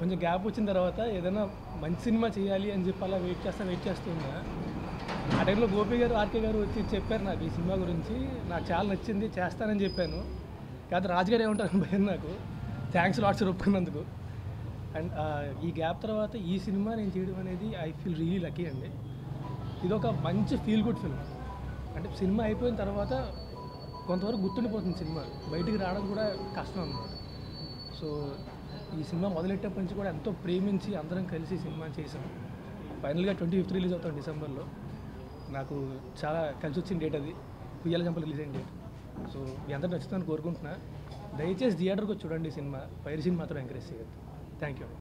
కొంచెం గ్యాప్ వచ్చిన తర్వాత ఏదైనా మంచి సినిమా చేయాలి అని చెప్పి అలా వెయిట్ చేస్తా వెయిట్ చేస్తున్నా ఆ టైంలో గోపి గారు ఆర్కే గారు వచ్చి చెప్పారు నాకు ఈ సినిమా గురించి నాకు చాలా నచ్చింది చేస్తానని చెప్పాను కాదు రాజు గారు ఏమంటారని భయం నాకు థ్యాంక్స్ లాట్స్ ఒప్పుకున్నందుకు అండ్ ఈ గ్యాప్ తర్వాత ఈ సినిమా నేను చేయడం అనేది ఐ ఫీల్ రియలీ లక్కీ అండి ఇది ఒక మంచి ఫీల్ గుడ్ ఫిల్మ్ అంటే సినిమా అయిపోయిన తర్వాత కొంతవరకు గుర్తుండిపోతుంది సినిమా బయటికి రావడం కూడా కష్టం అన్నమాట సో ఈ సినిమా మొదలెట్టేప్పటి నుంచి కూడా ఎంతో ప్రేమించి అందరం కలిసి సినిమా చేసాం ఫైనల్గా ట్వంటీ ఫిఫ్త్ రిలీజ్ అవుతాం డిసెంబర్లో నాకు చాలా కలిసి వచ్చిన డేట్ అది కుయ్యాల చంపలు రిలీజ్ అయిన డేట్ సో మీ అందరూ నచ్చుతుందని కోరుకుంటున్నా దయచేసి థియేటర్కి వచ్చి చూడండి ఈ సినిమా పైరసీని మాత్రం ఎంకరేజ్ చేయొద్దు థ్యాంక్ యూ